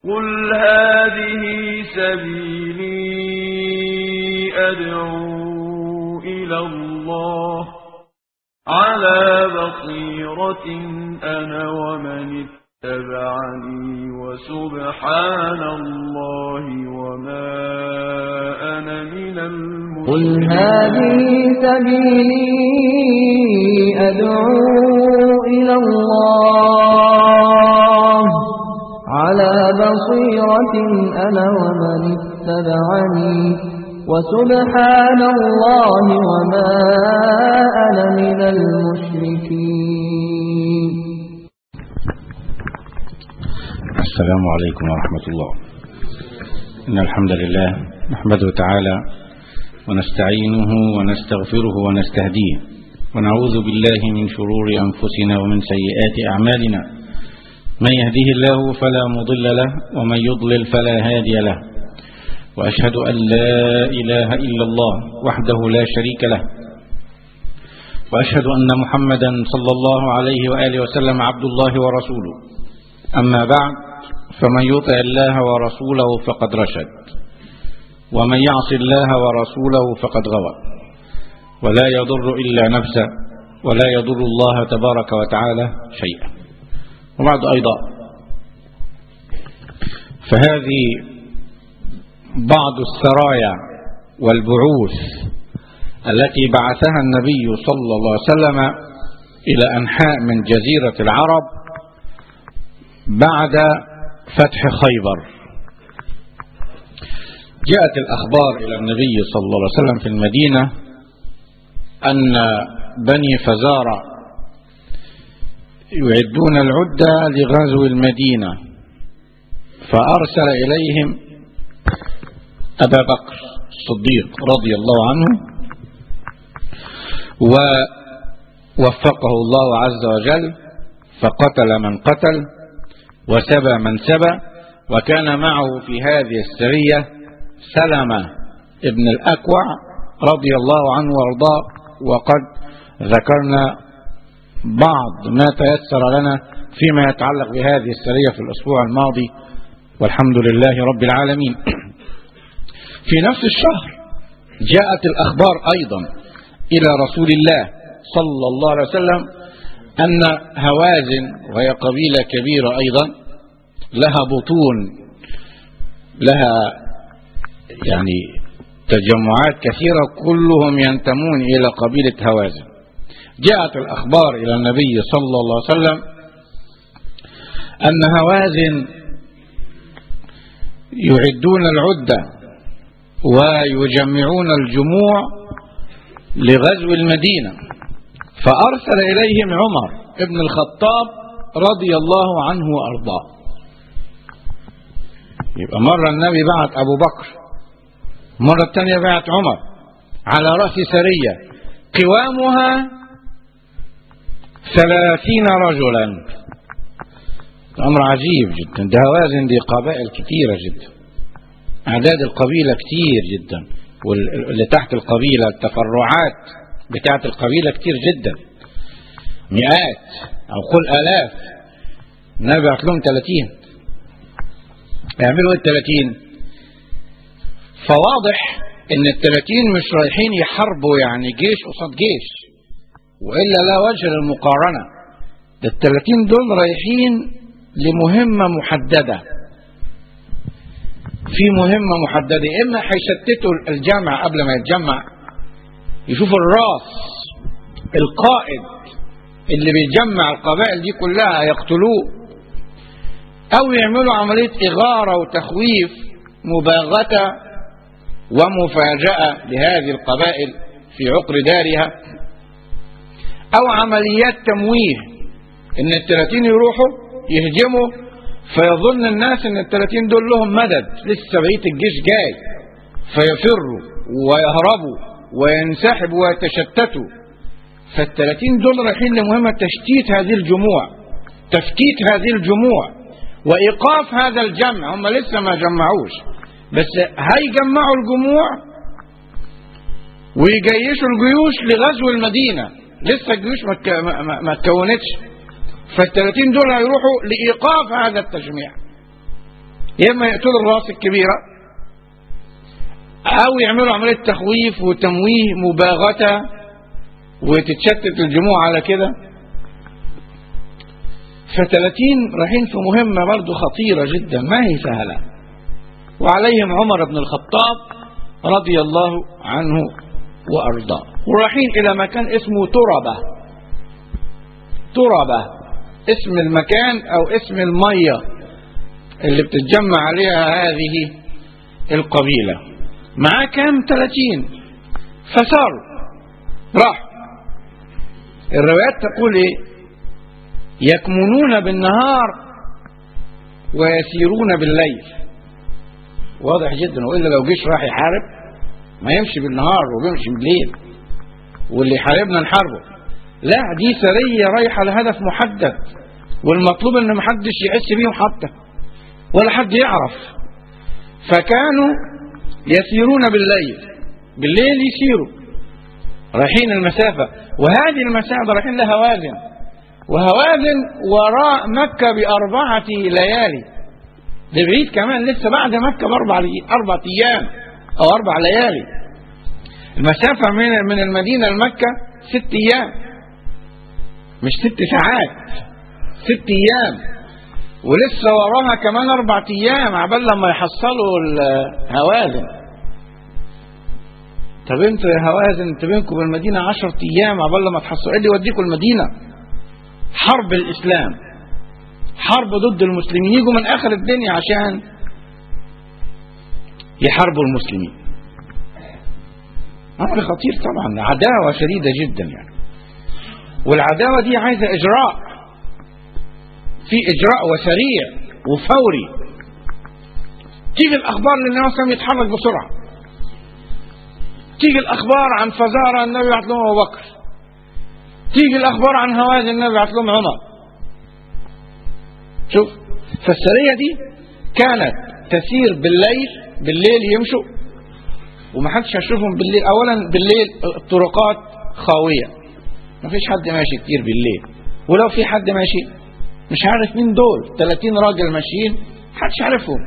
قل هذه سبيلي أدعو إلى الله على بصيرة أنا ومن اتبعني وسبحان الله وما أنا من قل المشركين هذه سبيلي أدعو إلى الله على بصيرة أنا ومن اتبعني وسبحان الله وما أنا من المشركين السلام عليكم ورحمة الله إن الحمد لله نحمده تعالى ونستعينه ونستغفره ونستهديه ونعوذ بالله من شرور أنفسنا ومن سيئات أعمالنا من يهديه الله فلا مضل له ومن يضلل فلا هادي له وأشهد أن لا إله إلا الله وحده لا شريك له وأشهد أن محمدا صلى الله عليه وآله وسلم عبد الله ورسوله أما بعد فمن يطع الله ورسوله فقد رشد ومن يعص الله ورسوله فقد غوى ولا يضر إلا نفسه ولا يضر الله تبارك وتعالى شيئا وبعد أيضا فهذه بعض السرايا والبعوث التي بعثها النبي صلى الله عليه وسلم إلى أنحاء من جزيرة العرب بعد فتح خيبر جاءت الأخبار إلى النبي صلى الله عليه وسلم في المدينة أن بني فزارة يعدون العدة لغزو المدينة فأرسل إليهم أبا بكر الصديق رضي الله عنه ووفقه الله عز وجل فقتل من قتل وسبى من سبى وكان معه في هذه السرية سلمة ابن الأكوع رضي الله عنه وارضاه وقد ذكرنا بعض ما تيسر لنا فيما يتعلق بهذه السرية في الأسبوع الماضي والحمد لله رب العالمين في نفس الشهر جاءت الأخبار أيضا إلى رسول الله صلى الله عليه وسلم أن هوازن وهي قبيلة كبيرة أيضا لها بطون لها يعني تجمعات كثيرة كلهم ينتمون إلى قبيلة هوازن جاءت الأخبار إلى النبي صلى الله عليه وسلم أن هوازن يعدون العدة ويجمعون الجموع لغزو المدينة فأرسل إليهم عمر ابن الخطاب رضي الله عنه وأرضاه يبقى مرة النبي بعت أبو بكر مرة الثانية بعت عمر على رأس سرية قوامها ثلاثين رجلا أمر عجيب جدا ده هوازن دي قبائل كثيرة جدا أعداد القبيلة كتير جدا واللي تحت القبيلة التفرعات بتاعت القبيلة كتير جدا مئات أو قل آلاف النبي بعت لهم 30 يعملوا ايه ال 30 فواضح ان ال 30 مش رايحين يحاربوا يعني جيش قصاد جيش والا لا وجه للمقارنه ده ال 30 دول رايحين لمهمه محدده في مهمه محدده اما هيشتتوا الجمع قبل ما يتجمع يشوفوا الراس القائد اللي بيجمع القبائل دي كلها يقتلوه او يعملوا عمليه اغاره وتخويف مباغته ومفاجاه لهذه القبائل في عقر دارها او عمليات تمويه ان الثلاثين يروحوا يهجموا فيظن الناس ان الثلاثين دول لهم مدد لسه بقيه الجيش جاي فيفروا ويهربوا وينسحبوا ويتشتتوا فالثلاثين دول رايحين لمهمة تشتيت هذه الجموع تفكيك هذه الجموع وإيقاف هذا الجمع هم لسه ما جمعوش بس هيجمعوا الجموع ويجيشوا الجيوش لغزو المدينة لسه الجيوش ما اتك- ما- ما- ما اتكونتش فالثلاثين دول هيروحوا لإيقاف هذا التجميع يا اما يقتلوا الراس الكبيره او يعملوا عمليه تخويف وتمويه مباغته وتتشتت الجموع على كده ف30 رايحين في مهمه برضه خطيره جدا ما هي سهله وعليهم عمر بن الخطاب رضي الله عنه وارضاه ورايحين الى مكان اسمه تربه تربه اسم المكان او اسم الميه اللي بتتجمع عليها هذه القبيله معاه كام 30 فساروا راح الروايات تقول ايه يكمنون بالنهار ويسيرون بالليل واضح جدا والا لو جيش راح يحارب ما يمشي بالنهار وبيمشي بالليل واللي يحاربنا نحاربه لا دي سريه رايحه لهدف محدد والمطلوب ان محدش يحس بيهم حتى ولا حد يعرف فكانوا يسيرون بالليل بالليل يسيروا رايحين المسافة وهذه المسافة رايحين لهوازن وهوازن وراء مكة بأربعة ليالي ده بعيد كمان لسه بعد مكة بأربع أربع أيام أو أربع ليالي المسافة من من المدينة لمكة ست أيام مش ست ساعات ست أيام ولسه وراها كمان أربع أيام عبال لما يحصلوا الهوازن طب انتوا يا هوازن انتوا بينكم والمدينة عشر أيام عبال لما تحصلوا ايه اللي يوديكم المدينة؟ حرب الإسلام حرب ضد المسلمين يجوا من آخر الدنيا عشان يحاربوا المسلمين أمر خطير طبعا عداوة شديدة جدا يعني والعداوة دي عايزة إجراء في إجراء وسريع وفوري تيجي الأخبار للنبي صلى الله عليه وسلم يتحرك بسرعة تيجي الأخبار عن فزارة النبي يبعث لهم أبو بكر تيجي الأخبار عن هوازن النبي يبعث لهم عمر شوف فالسرية دي كانت تسير بالليل بالليل يمشوا ومحدش هيشوفهم بالليل أولا بالليل الطرقات خاوية مفيش حد ماشي كتير بالليل ولو في حد ماشي مش عارف مين دول 30 راجل ماشيين محدش عارفهم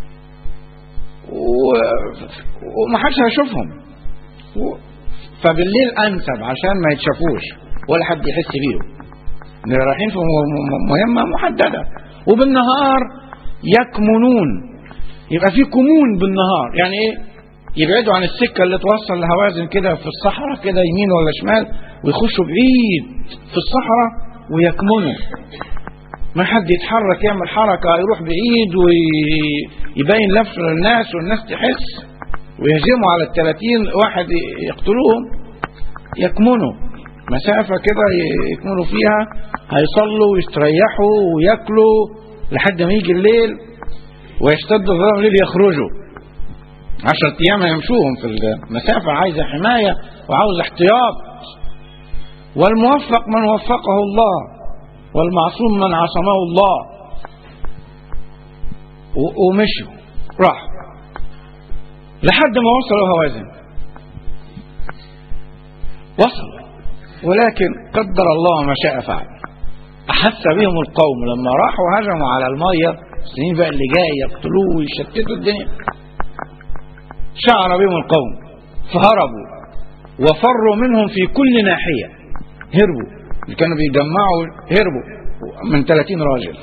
و... ومحدش هيشوفهم و... فبالليل انسب عشان ما يتشافوش ولا حد يحس بيهم ان رايحين في مهمه محدده وبالنهار يكمنون يبقى في كمون بالنهار يعني ايه يبعدوا عن السكه اللي توصل لهوازن كده في الصحراء كده يمين ولا شمال ويخشوا بعيد في الصحراء ويكمنوا ما حد يتحرك يعمل حركة يروح بعيد ويبين نفسه للناس والناس تحس ويهجموا على الثلاثين واحد يقتلوهم يكمنوا مسافة كده يكمنوا فيها هيصلوا ويستريحوا وياكلوا لحد ما يجي الليل ويشتد الظلام الليل يخرجوا عشرة أيام يمشوهم في المسافة عايزة حماية وعاوزة احتياط والموفق من وفقه الله والمعصوم من عصمه الله ومشوا راح لحد ما وصلوا هوازن وصلوا ولكن قدر الله ما شاء فعل أحس بهم القوم لما راحوا هجموا على المية السنين بقى اللي جاي يقتلوه ويشتتوا الدنيا شعر بهم القوم فهربوا وفروا منهم في كل ناحية هربوا اللي كانوا بيجمعوا هربوا من 30 راجل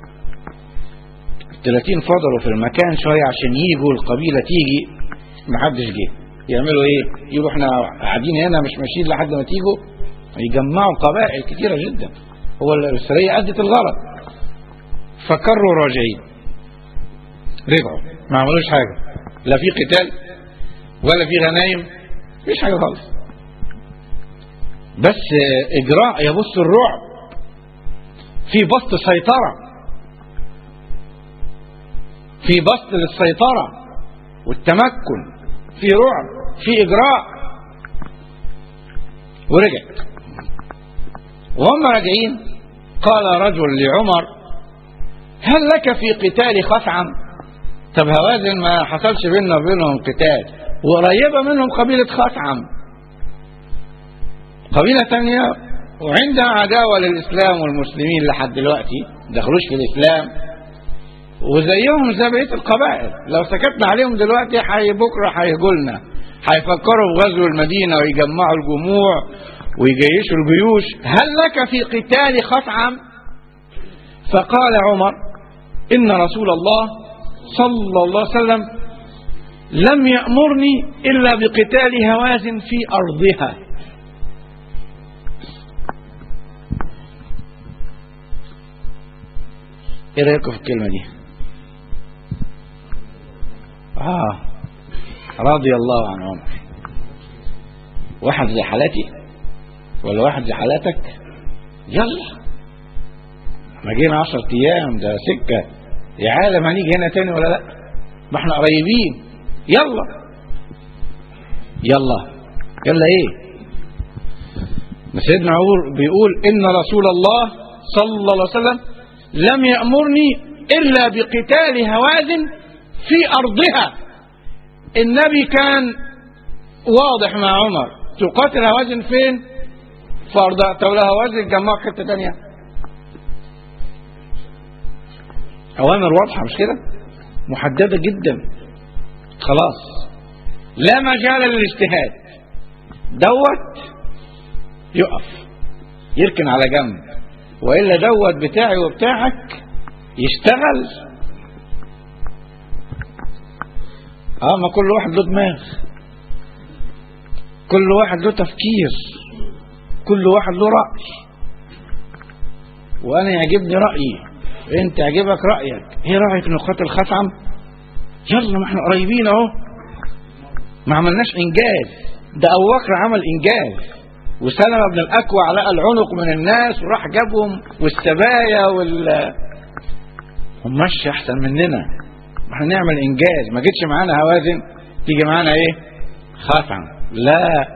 30 فضلوا في المكان شوية عشان يجوا القبيلة تيجي محدش جه يعملوا ايه يقولوا احنا قاعدين هنا مش ماشيين لحد ما تيجوا يجمعوا قبائل كتيرة جدا هو السرية أدت الغرض فكروا راجعين رجعوا ما عملوش حاجة لا في قتال ولا في غنايم مفيش حاجة خالص بس اجراء يبص الرعب في بسط سيطرة في بسط للسيطرة والتمكن في رعب في اجراء ورجع وهم راجعين قال رجل لعمر هل لك في قتال خثعم طب هوازن ما حصلش بيننا وبينهم قتال وقريبه منهم قبيله خثعم قبيلة تانية وعندها عداوة للإسلام والمسلمين لحد دلوقتي دخلوش في الإسلام وزيهم زي بقيه القبائل لو سكتنا عليهم دلوقتي حي بكره هيجوا لنا هيفكروا بغزو المدينه ويجمعوا الجموع ويجيشوا الجيوش هل لك في قتال خصعم فقال عمر ان رسول الله صلى الله عليه وسلم لم يامرني الا بقتال هوازن في ارضها ايه رايكم في الكلمه دي اه رضي الله عن عمر واحد زي حالتي ولا واحد زي حالتك يلا ما جينا عشر ايام ده سكه يا عالم هنيجي هنا تاني ولا لا ما احنا قريبين يلا يلا يلا ايه سيدنا عمر بيقول ان رسول الله صلى الله عليه وسلم لم يأمرني إلا بقتال هوازن في أرضها النبي كان واضح مع عمر تقاتل هوازن فين في أرضها طب لو هوازن جمعوا حتة تانية أوامر واضحة مش كده محددة جدا خلاص لا مجال للاجتهاد دوت يقف يركن على جنب والا دوت بتاعي وبتاعك يشتغل اه ما كل واحد له دماغ كل واحد له تفكير كل واحد له رأي وانا يعجبني رأيي انت يعجبك رأيك ايه رأيك نقاتل خصعم يلا ما احنا قريبين اهو ما عملناش انجاز ده ابو بكر عمل انجاز وسلمة بن الأكوع لقى العنق من الناس وراح جابهم والسبايا وال هم ماشي أحسن مننا احنا نعمل إنجاز ما جتش معانا هوازن تيجي معانا إيه خاتم لا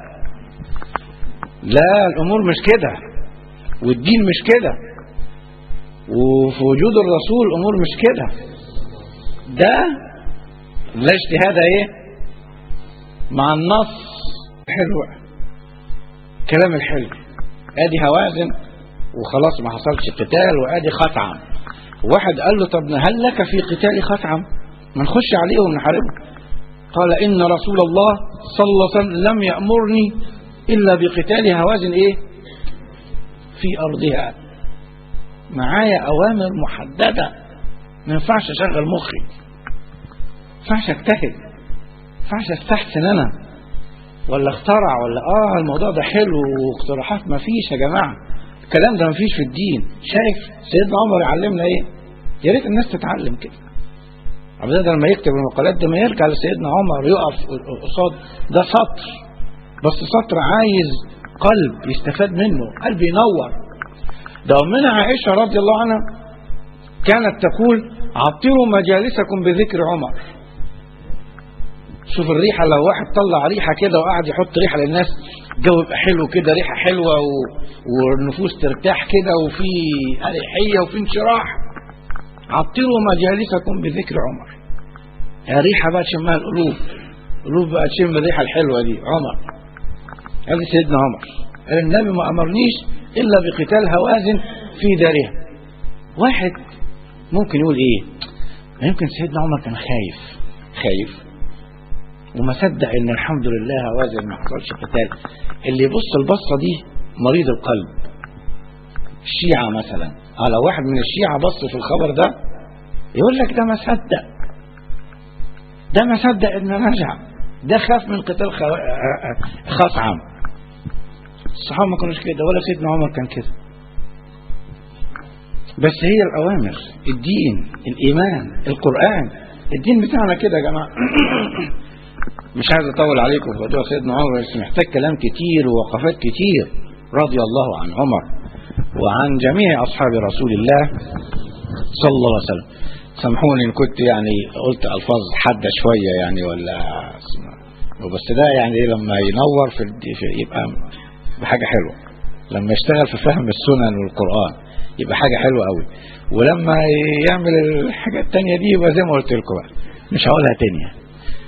لا الأمور مش كده والدين مش كده وفي وجود الرسول الأمور مش كده ده لا اجتهاد ايه مع النص حلو كلام الحلو ادي هوازن وخلاص ما حصلش قتال وادي خطعم واحد قال له طب هل لك في قتال خطعم ما نخش عليه ونحاربه قال ان رسول الله صلى الله عليه وسلم لم يامرني الا بقتال هوازن ايه في ارضها معايا اوامر محدده ما ينفعش اشغل مخي ما ينفعش اجتهد ما ينفعش استحسن انا ولا اخترع ولا اه الموضوع ده حلو واقتراحات ما فيش يا جماعه الكلام ده ما فيش في الدين شايف سيدنا عمر يعلمنا ايه يا ريت الناس تتعلم كده عبد الله لما يكتب المقالات ده ما يرجع لسيدنا عمر يقف قصاد ده سطر بس سطر عايز قلب يستفاد منه قلب ينور ده أمنا عائشة رضي الله عنها كانت تقول عطروا مجالسكم بذكر عمر شوف الريحة لو واحد طلع ريحة كده وقعد يحط ريحة للناس الجو يبقى حلو كده ريحة حلوة و... والنفوس ترتاح كده وفي أريحية وفي انشراح عطروا مجالسكم بذكر عمر يا ريحة بقى تشمها القلوب القلوب بقى تشم الريحة الحلوة دي عمر هذا سيدنا عمر قال النبي ما أمرنيش إلا بقتال هوازن في دارها واحد ممكن يقول إيه ما يمكن سيدنا عمر كان خايف خايف وما صدق ان الحمد لله هوازن ما حصلش قتال اللي يبص البصه دي مريض القلب الشيعة مثلا على واحد من الشيعة بص في الخبر ده يقول لك ده ما صدق ده ما صدق ان رجع ده خاف من قتال خصعم الصحابة ما كانوش كده ولا سيدنا عمر كان كده بس هي الأوامر الدين الإيمان القرآن الدين بتاعنا كده يا جماعة مش عايز أطول عليكم في موضوع سيدنا عمر بس محتاج كلام كتير ووقفات كتير رضي الله عن عمر وعن جميع أصحاب رسول الله صلى الله عليه وسلم سامحوني إن كنت يعني قلت ألفاظ حادة شوية يعني ولا وبس ده يعني لما ينور في, في يبقى بحاجة حلوة لما يشتغل في فهم السنن والقرآن يبقى حاجة حلوة قوي ولما يعمل الحاجة التانية دي يبقى زي ما قلت لكم بقى مش هقولها تانية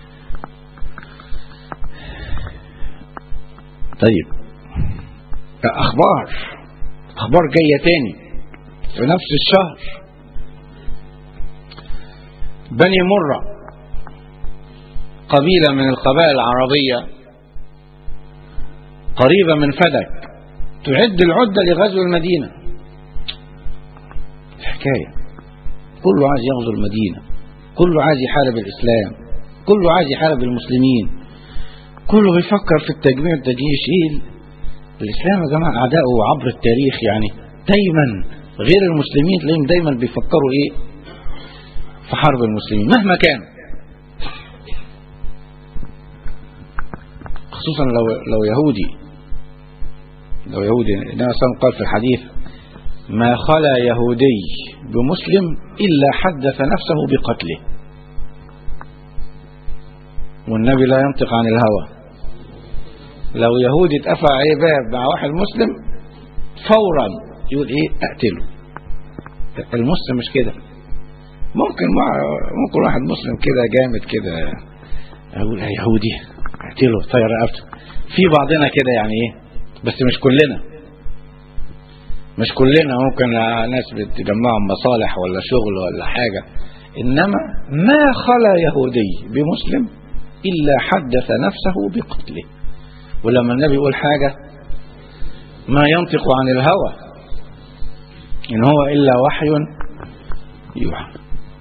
طيب أخبار أخبار جاية تاني في نفس الشهر بني مرة قبيلة من القبائل العربية قريبة من فدك تعد العدة لغزو المدينة الحكاية كله عايز يغزو المدينة كله عايز يحارب الإسلام كله عايز يحارب المسلمين كله بيفكر في التجميع والتجيش ايه الإسلام يا جماعة أعداؤه عبر التاريخ يعني دايما غير المسلمين تلاقيهم دايما بيفكروا ايه في حرب المسلمين مهما كان خصوصا لو لو يهودي لو يهودي النبي صلى الله عليه وسلم قال في الحديث ما خلا يهودي بمسلم إلا حدث نفسه بقتله والنبي لا ينطق عن الهوى لو يهودي اتقفى عليه باب مع واحد مسلم فورا يقول ايه اقتله المسلم مش كده ممكن مع ممكن واحد مسلم كده جامد كده اقول يا يهودي اقتله طير رقبته في بعضنا كده يعني ايه بس مش كلنا مش كلنا ممكن ناس بتجمعهم مصالح ولا شغل ولا حاجة إنما ما خلا يهودي بمسلم إلا حدث نفسه بقتله ولما النبي يقول حاجة ما ينطق عن الهوى إن هو إلا وحي يوحى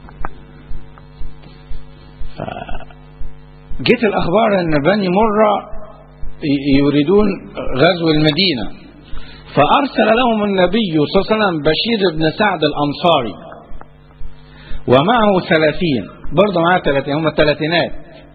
جت الأخبار أن بني مرة يريدون غزو المدينة فأرسل لهم النبي صلى الله عليه وسلم بشير بن سعد الأنصاري ومعه ثلاثين برضه معاه ثلاثين هم الثلاثينات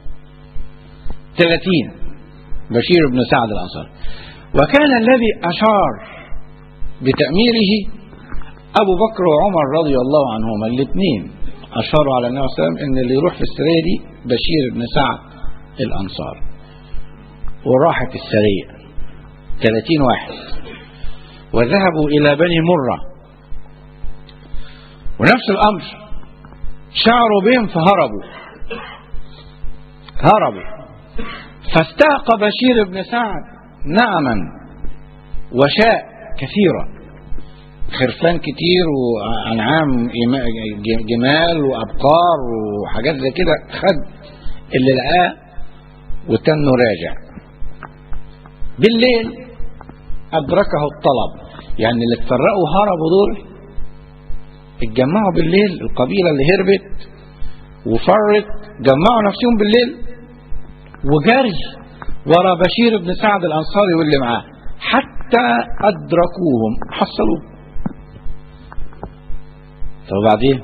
ثلاثين بشير بن سعد الأنصاري وكان الذي أشار بتأميره أبو بكر وعمر رضي الله عنهما الاثنين أشاروا على النبي صلى الله عليه وسلم أن اللي يروح في السرية دي بشير بن سعد الأنصار وراحت السرية 30 واحد وذهبوا إلى بني مرة ونفس الأمر شعروا بهم فهربوا هربوا فاستاق بشير بن سعد نعما وشاء كثيرة خرفان كتير وأنعام جمال وأبقار وحاجات زي كده خد اللي لقاه وتنه راجع بالليل أدركه الطلب يعني اللي اتفرقوا هربوا دول اتجمعوا بالليل القبيلة اللي هربت وفرت جمعوا نفسهم بالليل وجري ورا بشير بن سعد الأنصاري واللي معاه حتى أدركوهم حصلوه طب وبعدين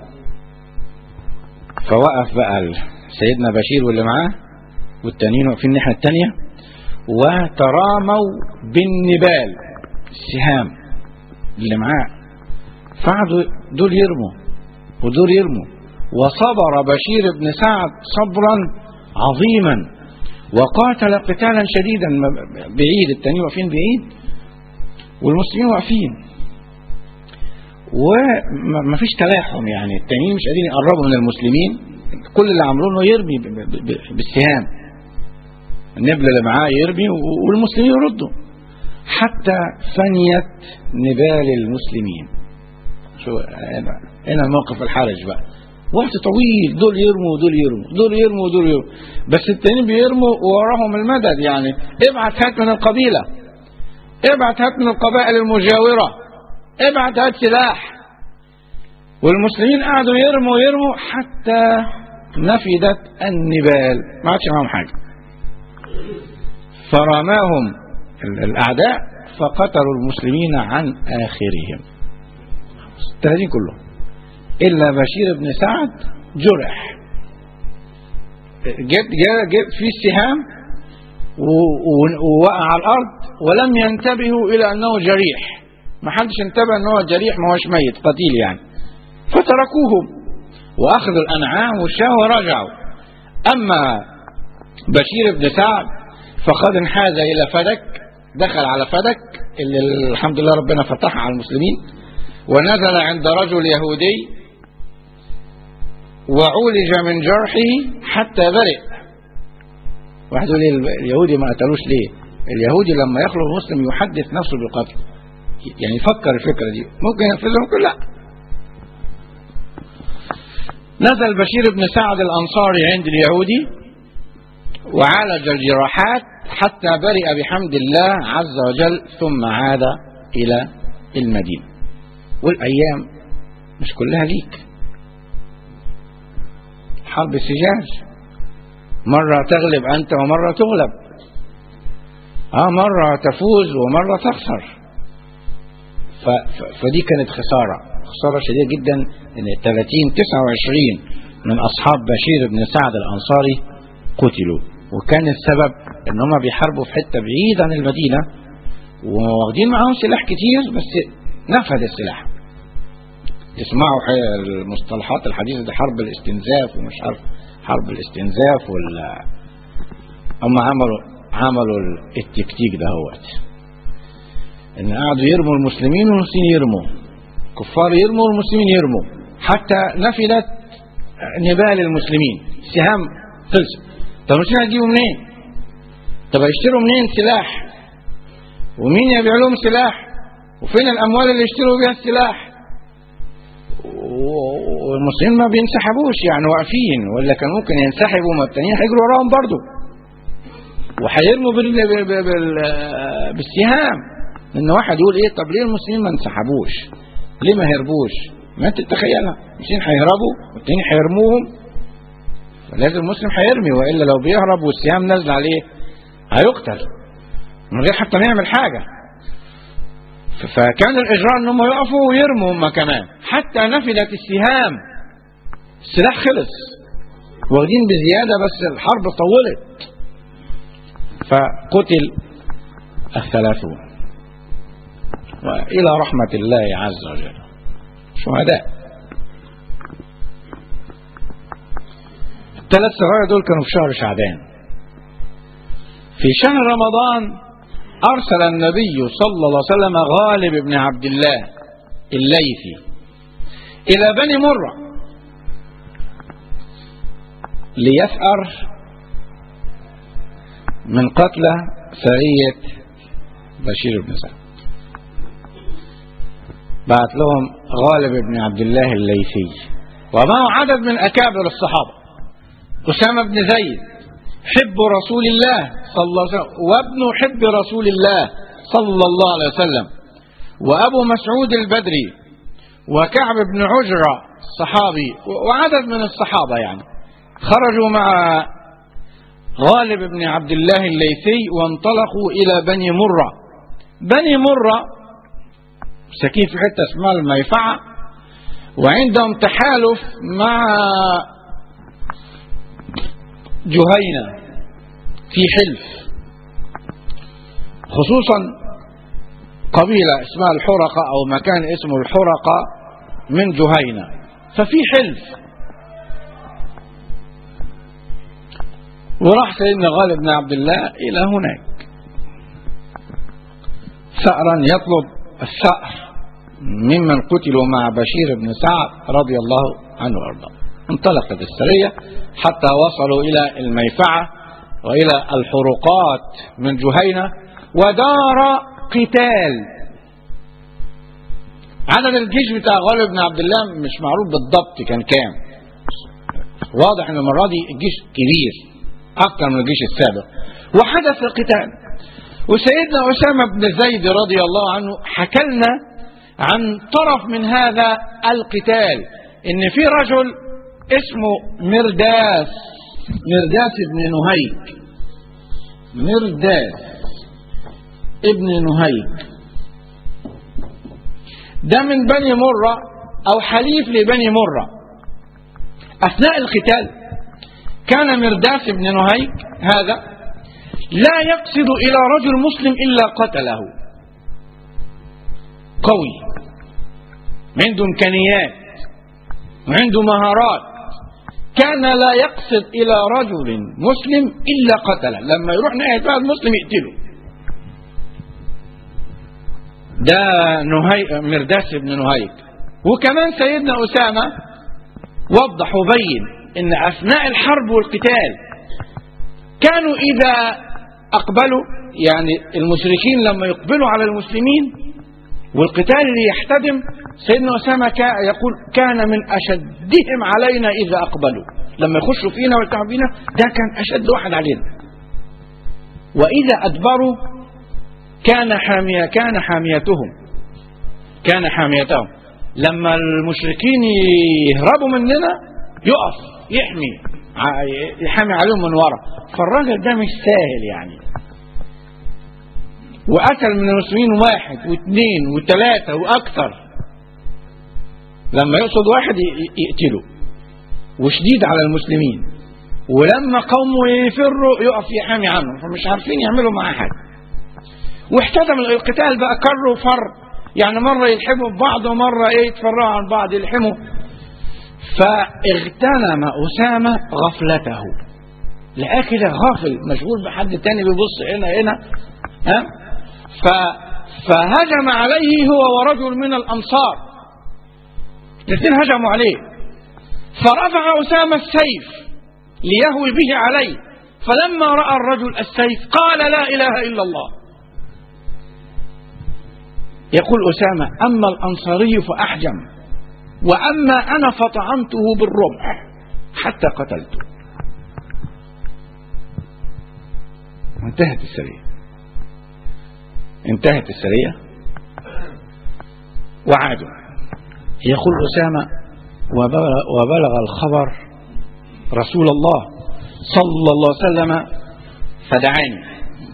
فوقف بقى سيدنا بشير واللي معاه والتانيين واقفين الناحية التانية وتراموا بالنبال السهام اللي معاه فقعدوا دول يرموا ودول يرموا وصبر بشير بن سعد صبرا عظيما وقاتل قتالا شديدا بعيد التانيين واقفين بعيد والمسلمين واقفين وما فيش تلاحم يعني التانيين مش قادرين يقربوا من المسلمين كل اللي عملوه انه يرمي بالسهام النبل اللي معاه يرمي والمسلمين يردوا حتى فنيت نبال المسلمين شو هنا هنا الموقف الحرج بقى وقت طويل دول يرموا ودول يرموا دول يرموا ودول يرموا بس التانيين بيرموا ووراهم المدد يعني ابعت هات من القبيلة ابعت هات من القبائل المجاورة ابعت هات سلاح والمسلمين قعدوا يرموا يرموا حتى نفدت النبال ما عادش معاهم حاجة فرماهم الأعداء فقتلوا المسلمين عن آخرهم الثلاثين كلهم إلا بشير بن سعد جرح جت جت في السهام ووقع على الأرض ولم ينتبهوا إلى أنه جريح ما حدش انتبه أنه جريح ما هوش ميت قتيل يعني فتركوهم وأخذوا الأنعام والشاه ورجعوا أما بشير بن سعد فقد انحاز إلى فدك دخل على فدك اللي الحمد لله ربنا فتحها على المسلمين ونزل عند رجل يهودي وعولج من جرحه حتى برئ واحد يقول اليهودي ما قتلوش ليه اليهودي لما يخلق المسلم يحدث نفسه بالقتل يعني يفكر الفكرة دي ممكن ينفذها ممكن لا نزل بشير بن سعد الأنصاري عند اليهودي وعالج الجراحات حتى برئ بحمد الله عز وجل ثم عاد إلى المدينة والأيام مش كلها ليك حرب سجاج مرة تغلب أنت ومرة تغلب آه مرة تفوز ومرة تخسر ف... ف... فدي كانت خسارة خسارة شديدة جدا ان 30 29 من اصحاب بشير بن سعد الانصاري قتلوا وكان السبب ان هم بيحاربوا في حتة بعيد عن المدينة واخدين معاهم سلاح كتير بس نفذ السلاح تسمعوا المصطلحات الحديثة دي حرب الاستنزاف ومش عارف حرب الاستنزاف ولا هم عملوا عملوا التكتيك ده هوت ان قعدوا يرموا المسلمين والمسلمين يرموا كفار يرموا والمسلمين يرموا حتى نفدت نبال المسلمين سهام خلص طب المسلمين هتجيبوا منين طب هيشتروا منين سلاح ومين يبيع لهم سلاح وفين الاموال اللي يشتروا بيها السلاح والمسلمين ما بينسحبوش يعني واقفين ولا كان ممكن ينسحبوا ما التانيين هيجروا وراهم برضه وهيرموا بال... بال... بال... بالسهام ان واحد يقول ايه طب ليه المسلمين ما انسحبوش ليه ما هربوش ما انت تتخيلها المسلمين هيهربوا والتانيين هيرموهم فلازم المسلم هيرمي والا لو بيهرب والسهام نازله عليه هيقتل من غير حتى ما يعمل حاجه فكان الاجراء ان هم يقفوا ويرموا هم كمان حتى نفدت السهام السلاح خلص واخدين بزياده بس الحرب طولت فقتل الثلاثون وإلى رحمة الله عز وجل شهداء الثلاث سرايا دول كانوا في شهر شعبان في شهر رمضان أرسل النبي صلى الله عليه وسلم غالب بن عبد الله الليثي إلى بني مرة ليثأر من قتلى سرية بشير بن سعد بعت لهم غالب بن عبد الله الليثي ومعه عدد من أكابر الصحابة أسامة بن زيد حب رسول الله صلى الله عليه وسلم وابن حب رسول الله صلى الله عليه وسلم وأبو مسعود البدري وكعب بن عجرة الصحابي وعدد من الصحابة يعني خرجوا مع غالب بن عبد الله الليثي وانطلقوا إلى بني مرة بني مرة ساكين في حتة اسمها الميفعة وعندهم تحالف مع جهينة في حلف خصوصا قبيلة اسمها الحرقة أو مكان اسمه الحرقة من جهينة ففي حلف وراح سيدنا غالب بن عبد الله إلى هناك ثأرا يطلب الثأر ممن قتلوا مع بشير بن سعد رضي الله عنه وارضاه انطلقت السرية حتى وصلوا إلى الميفعة وإلى الحرقات من جهينة ودار قتال عدد الجيش بتاع غالب بن عبد الله مش معروف بالضبط كان كام واضح ان المرة دي الجيش كبير أكثر من الجيش السابق وحدث القتال وسيدنا أسامة بن زيد رضي الله عنه حكى لنا عن طرف من هذا القتال إن في رجل اسمه مرداس مرداس بن نهيك مرداس ابن نهيك ده من بني مرة أو حليف لبني مرة أثناء القتال كان مرداس بن نهيك هذا لا يقصد إلى رجل مسلم إلا قتله قوي عنده إمكانيات وعنده مهارات كان لا يقصد إلى رجل مسلم إلا قتله لما يروح ناحية واحد مسلم يقتله ده نهي مرداس بن نهيك وكمان سيدنا أسامة وضح وبين ان اثناء الحرب والقتال كانوا اذا اقبلوا يعني المشركين لما يقبلوا على المسلمين والقتال اللي يحتدم سيدنا أسامة كا- يقول كان من أشدهم علينا إذا أقبلوا لما يخشوا فينا ويلتحوا فينا ده كان أشد واحد علينا وإذا أدبروا كان حامية كان حاميتهم كان حاميتهم لما المشركين يهربوا مننا يقف يحمي ع- يحامي عليهم من ورا فالراجل ده مش سهل يعني وقتل من المسلمين واحد واثنين وثلاثة وأكثر لما يقصد واحد ي- ي- يقتله وشديد على المسلمين ولما قوموا يفروا يقف يحامي عنهم فمش عارفين يعملوا معاه حاجة واحتدم القتال بقى كر وفر يعني مرة يلحموا ببعض ومرة ايه يتفرعوا عن بعض يلحموا فاغتنم أسامة غفلته لقاه كده غافل مشغول بحد تاني بيبص هنا هنا ها ف فهجم عليه هو ورجل من الأنصار الاثنين هجموا عليه فرفع أسامة السيف ليهوي به عليه فلما رأى الرجل السيف قال لا إله إلا الله يقول أسامة أما الأنصاري فأحجم وأما أنا فطعنته بالرمح حتى قتلته انتهت السرية انتهت السرية وعادوا يقول أسامة وبلغ, وبلغ الخبر رسول الله صلى الله عليه وسلم فدعاني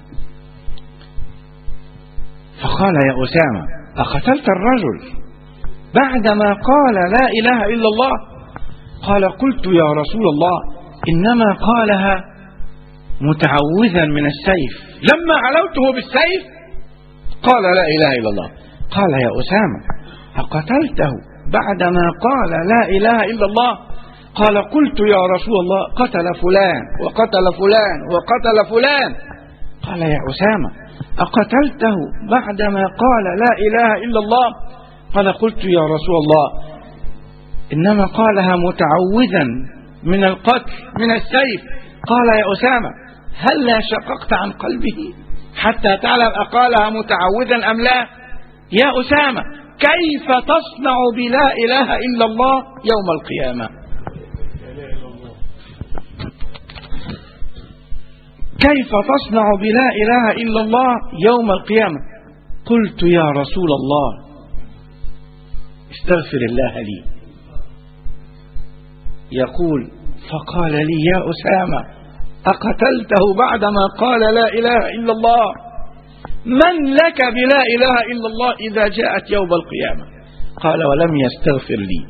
فقال يا أسامة أقتلت الرجل بعدما قال لا إله إلا الله قال قلت يا رسول الله إنما قالها متعوذا من السيف لما علوته بالسيف قال لا إله إلا الله قال يا أسامة أقتلته بعدما قال لا إله إلا الله قال قلت يا رسول الله قتل فلان وقتل فلان وقتل فلان قال يا أسامة أقتلته بعدما قال لا إله إلا الله قال قلت يا رسول الله إنما قالها متعوذا من القتل من السيف قال يا أسامة هل لا شققت عن قلبه حتى تعلم أقالها متعوذا أم لا يا أسامة كيف تصنع بلا إله إلا الله يوم القيامة كيف تصنع بلا إله إلا الله يوم القيامة قلت يا رسول الله استغفر الله لي يقول فقال لي يا أسامة أقتلته بعدما قال لا إله إلا الله من لك بلا إله إلا الله إذا جاءت يوم القيامة قال ولم يستغفر لي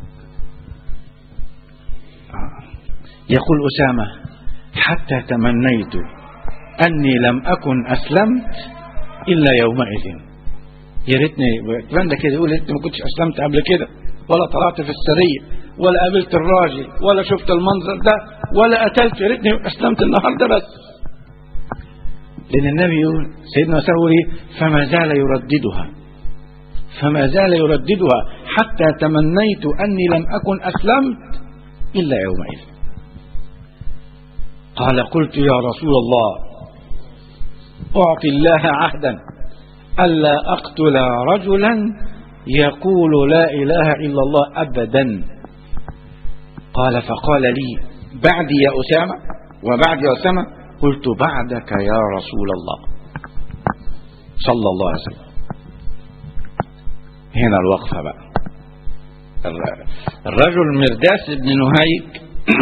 يقول أسامة حتى تمنيت أني لم أكن أسلمت إلا يومئذ يا ريتني كمان ده كده يقول يا ريتني ما كنتش أسلمت قبل كده ولا طلعت في السرية ولا قابلت الراجل ولا شفت المنظر ده ولا قتلت يا ريتني أسلمت النهارده بس لأن النبي يقول سيدنا سوري فما زال يرددها فما زال يرددها حتى تمنيت أني لم أكن أسلمت إلا يومئذ قال قلت يا رسول الله أعطي الله عهدا ألا أقتل رجلا يقول لا إله إلا الله أبدا قال فقال لي بعدي يا أسامة وبعد يا أسامة قلت بعدك يا رسول الله صلى الله عليه وسلم هنا الوقفة بقى الرجل مرداس بن نهيك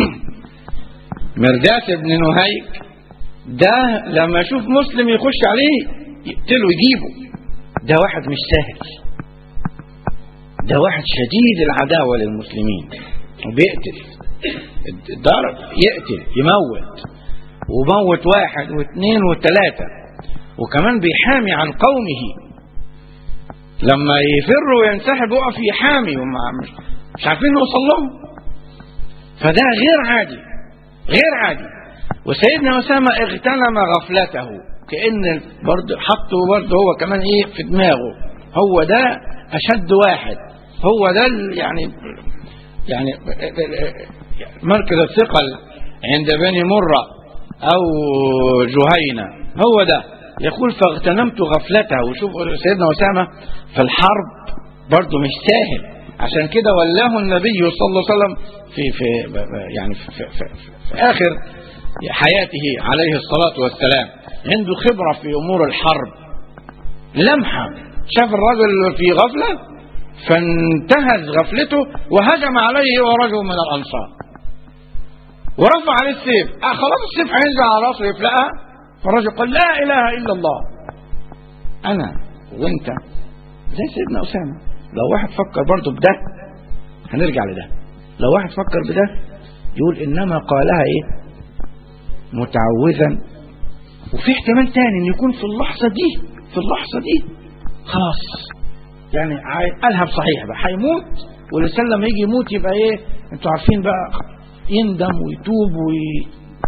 مرداس بن نهيك ده لما يشوف مسلم يخش عليه يقتله يجيبه ده واحد مش سهل ده واحد شديد العداوة للمسلمين وبيقتل ضرب يقتل يموت وموت واحد واثنين وثلاثة وكمان بيحامي عن قومه لما يفر وينسحب يقف يحامي وما مش, مش عارفين نوصل لهم فده غير عادي غير عادي وسيدنا أسامة اغتنم غفلته كأن برضه حطه برضه هو كمان ايه في دماغه هو ده أشد واحد هو ده يعني يعني مركز الثقل عند بني مرة أو جهينة هو ده يقول فاغتنمت غفلته وشوف سيدنا أسامة في الحرب برضه مش سهل عشان كده ولاه النبي صلى الله عليه وسلم في في يعني في, في, في, في آخر حياته عليه الصلاة والسلام عنده خبرة في أمور الحرب لمحة شاف الرجل في غفلة فانتهز غفلته وهجم عليه ورجل من الأنصار ورفع عليه السيف آه خلاص السيف هينزل على راسه يفلقها فالرجل قال لا إله إلا الله أنا وأنت زي سيدنا أسامة لو واحد فكر برضه بده هنرجع لده لو واحد فكر بده يقول إنما قالها إيه متعوذا وفي احتمال تاني ان يكون في اللحظة دي في اللحظة دي خلاص يعني قالها بصحيح بقى هيموت والإنسان لما يجي يموت يبقى ايه انتوا عارفين بقى يندم ويتوب وي...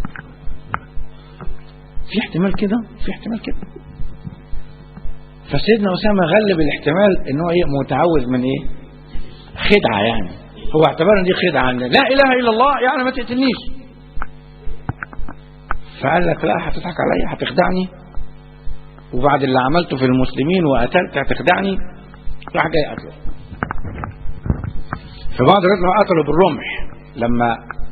في احتمال كده في احتمال كده فسيدنا أسامة غلب الاحتمال ان هو ايه متعوذ من ايه خدعة يعني هو اعتبر ان دي خدعة لا اله الا الله يعني ما تقتلنيش فقال لك لا هتضحك عليا هتخدعني وبعد اللي عملته في المسلمين وقتلت هتخدعني راح جاي قتله في بعض الرجل قتله بالرمح لما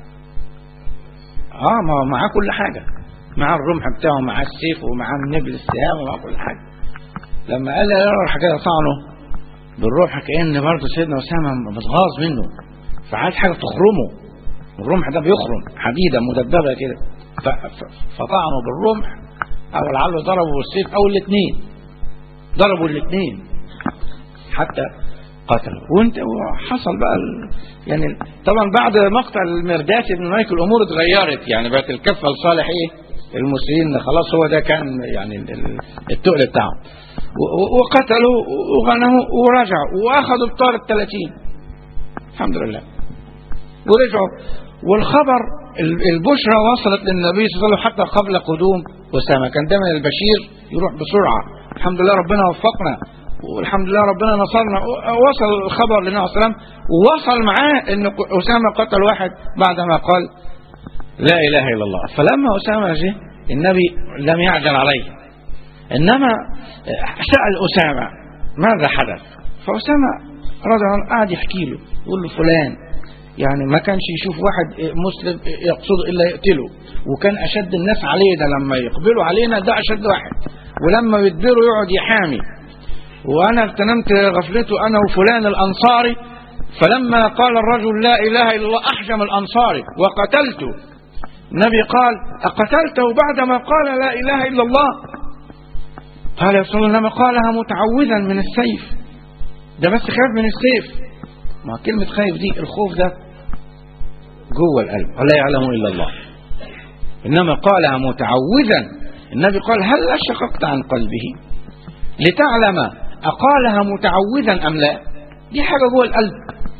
اه ما معاه كل حاجة معاه الرمح بتاعه معاه السيف ومعاه النبل السهام ومعاه كل حاجة لما قال لا راح جاي طعنه بالرمح كأن برضه سيدنا أسامة متغاظ منه فعايز حاجة تخرمه الرمح ده بيخرم حديدة مدببة كده فطعنه بالرمح او لعله ضربه بالسيف او الاثنين ضربوا الاثنين حتى قتله وانت وحصل بقى ال... يعني طبعا بعد مقتل المرداس بن مالك الامور اتغيرت يعني بقت الكفه لصالح ايه المسلمين خلاص هو ده كان يعني التقل بتاعه وقتلوا وغنموا ورجعوا واخذوا الطار الثلاثين الحمد لله ورجعوا والخبر البشرى وصلت للنبي صلى الله عليه وسلم حتى قبل قدوم أسامة كان دايما البشير يروح بسرعة الحمد لله ربنا وفقنا والحمد لله ربنا نصرنا وصل الخبر للنبي صلى الله عليه وسلم ووصل معاه ان أسامة قتل واحد بعدما قال لا إله إلا الله فلما أسامة جه النبي لم يعجل عليه إنما سأل أسامة ماذا حدث فأسامة رضي الله عنه قعد يحكي له يقول له فلان يعني ما كانش يشوف واحد مسلم يقصده إلا يقتله وكان أشد الناس علينا لما يقبلوا علينا ده أشد واحد ولما يدبروا يقعد يحامي وأنا اغتنمت غفلته أنا وفلان الأنصاري فلما قال الرجل لا إله إلا الله أحجم الأنصاري وقتلته النبي قال أقتلته بعدما قال لا إله إلا الله قال يا رسول الله لما قالها متعوذا من السيف ده بس خاف من السيف ما كلمة خايف دي الخوف ده جوه القلب ولا يعلم إلا الله إنما قالها متعوذا النبي قال هل شققت عن قلبه لتعلم أقالها متعوذا أم لا دي حاجة جوه القلب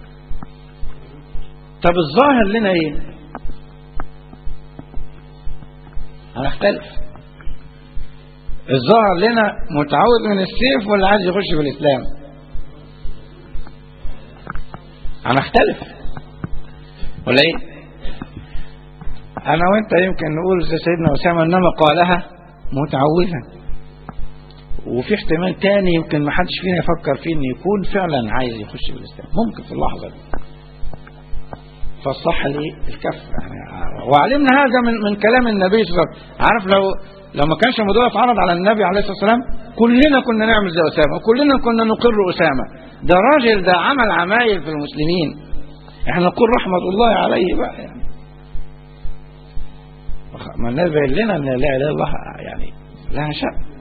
طب الظاهر لنا ايه هنختلف الظاهر لنا متعود من السيف ولا عايز يخش في الإسلام هنختلف ولا ايه انا وانت يمكن نقول زي سيدنا اسامه انما قالها متعوذا وفي احتمال تاني يمكن ما حدش فينا يفكر فيه ان يكون فعلا عايز يخش في الاسلام ممكن في اللحظه دي فالصح ليه الكف يعني وعلمنا هذا من من كلام النبي صلى الله عليه وسلم عارف لو لو ما كانش الموضوع اتعرض على النبي عليه الصلاه والسلام كلنا كنا نعمل زي اسامه وكلنا كنا نقر اسامه ده راجل ده عمل عمايل في المسلمين احنا نقول رحمه الله عليه بقى يعني ما الناس بين لنا ان لا اله الا الله يعني لها شأن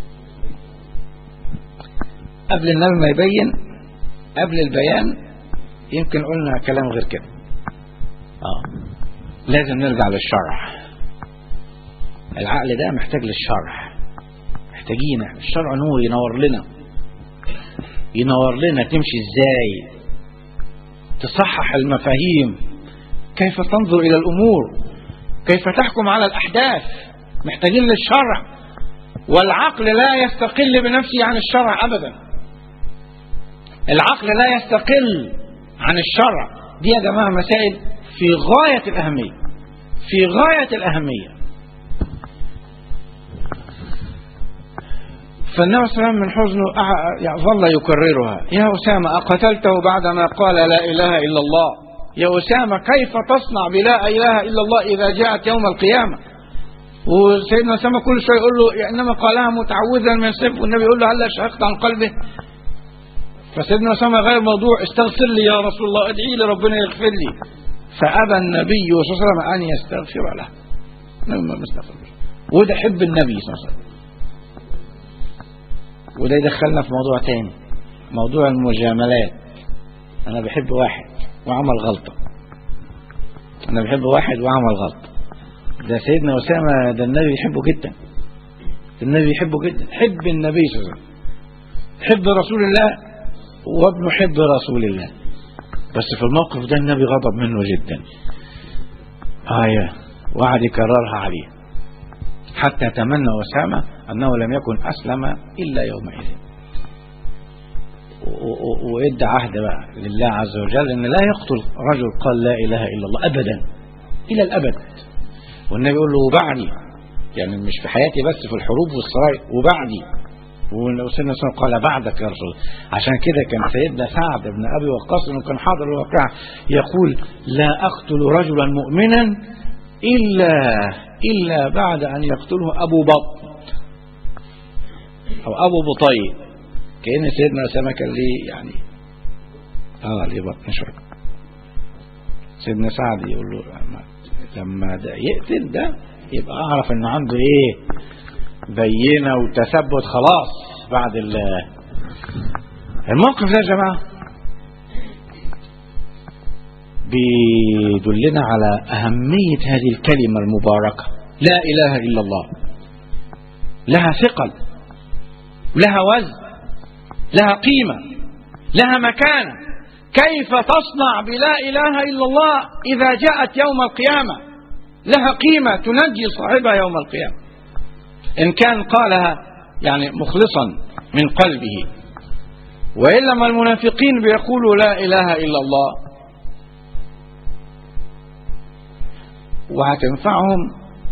قبل النبي ما يبين قبل البيان يمكن قلنا كلام غير كده اه لازم نرجع للشرع العقل ده محتاج للشرع محتاجين الشرع نور ينور لنا ينور لنا تمشي ازاي تصحح المفاهيم كيف تنظر الى الامور كيف تحكم على الاحداث محتاجين للشرع والعقل لا يستقل بنفسه عن الشرع ابدا العقل لا يستقل عن الشرع دي يا جماعه مسائل في غايه الاهميه في غايه الاهميه فالنبي صلى الله عليه وسلم من حزنه أع- يعني ظل يكررها يا أسامة أقتلته بعدما قال لا إله إلا الله يا أسامة كيف تصنع بلا إله إلا الله إذا جاءت يوم القيامة وسيدنا أسامة كل شوية يقول له يا إنما قالها متعوذا من سيف والنبي يقول له هلا شهقت عن قلبه فسيدنا أسامة غير موضوع استغفر لي يا رسول الله ادعي لي ربنا يغفر لي فأبى النبي صلى الله عليه وسلم أن يستغفر له النبي ما بيستغفرش وده حب النبي صلى الله عليه وسلم وده يدخلنا في موضوع تاني موضوع المجاملات انا بحب واحد وعمل غلطة انا بحب واحد وعمل غلطة ده سيدنا أسامة ده النبي يحبه جدا ده النبي يحبه جدا حب النبي صلى الله عليه وسلم حب رسول الله وابنه حب رسول الله بس في الموقف ده النبي غضب منه جدا آية وقعد يكررها عليه حتى تمنى أسامة أنه لم يكن أسلم إلا يومئذ و- و- وإدى عهد بقى لله عز وجل أن لا يقتل رجل قال لا إله إلا الله أبدا إلى الأبد والنبي يقول له وبعدي يعني مش في حياتي بس في الحروب والسرايا وبعدي وسيدنا سنة قال بعدك يا رسول الله عشان كده كان سيدنا سعد بن أبي وقاص انه كان حاضر الواقعة يقول لا أقتل رجلا مؤمنا إلا إلا بعد أن يقتله أبو بطن أو أبو بطيء كأن سيدنا أسامة كان ليه يعني آه ليه بطن شوية سيدنا سعد يقول له لما- لما ده يقتل ده يبقى أعرف إنه عنده إيه بينة وتثبت خلاص بعد ال- الموقف ده يا جماعة بيدلنا على أهمية هذه الكلمة المباركة لا إله إلا الله لها ثقل لها وزن لها قيمة لها مكانة كيف تصنع بلا إله إلا الله إذا جاءت يوم القيامة لها قيمة تنجي صاحبها يوم القيامة إن كان قالها يعني مخلصا من قلبه وإلا ما المنافقين بيقولوا لا إله إلا الله وهتنفعهم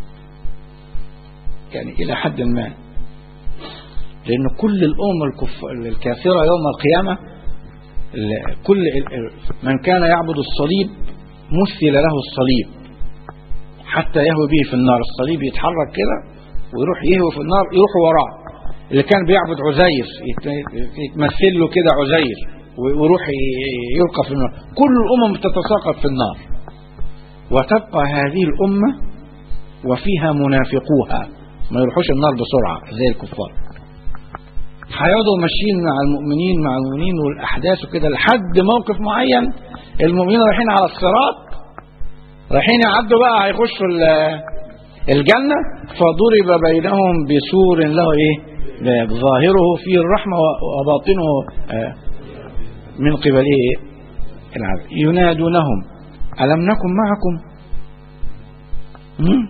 يعني إلى حد ما لأن كل الأمم الكف... الكافرة يوم القيامة ال- كل ال- ال- من كان يعبد الصليب مثل له الصليب حتى يهوي به في النار الصليب يتحرك كده ويروح يهوي في النار يروح وراه اللي كان بيعبد عزير يت- يتمثل له كده عزير و- ويروح ي- يلقى في النار كل الأمم تتساقط في النار وتبقى هذه الأمة وفيها منافقوها ما يروحوش النار بسرعة زي الكفار هيقعدوا ماشيين مع المؤمنين مع المؤمنين والأحداث وكده لحد موقف معين المؤمنين رايحين على الصراط رايحين يعدوا بقى هيخشوا ال- الجنة فضرب بينهم بسور له ايه ظاهره فيه الرحمة وباطنه آه، من قبل ايه العذاب ينادونهم ألم نكن معكم مم؟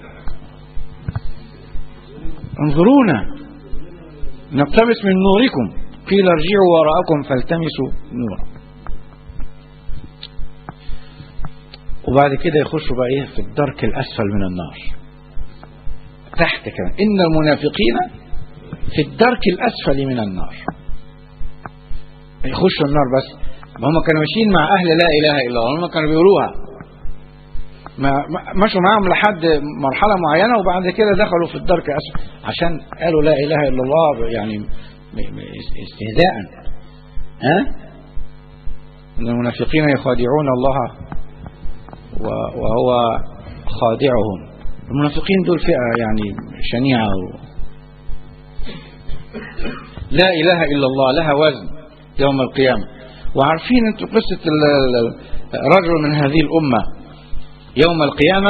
انظرونا نقتبس من نوركم قيل ارجعوا وراءكم فالتمسوا نورا وبعد كده يخشوا بقى ايه في الدرك الاسفل من النار تحت كمان ان المنافقين في الدرك الاسفل من النار يخشوا النار بس ما هم كانوا ماشيين مع اهل لا اله الا الله هم كانوا بيقولوها ما ما- مشوا معاهم لحد مرحله معينه وبعد كده دخلوا في الدرك الاسفل عشان قالوا لا اله الا الله يعني م- م- استهزاء ها ان المنافقين يخادعون الله و- وهو خادعهم المنافقين دول فئة يعني شنيعة و... لا إله إلا الله لها وزن يوم القيامة وعارفين انتوا قصة ال- ال- رجل من هذه الأمة يوم القيامة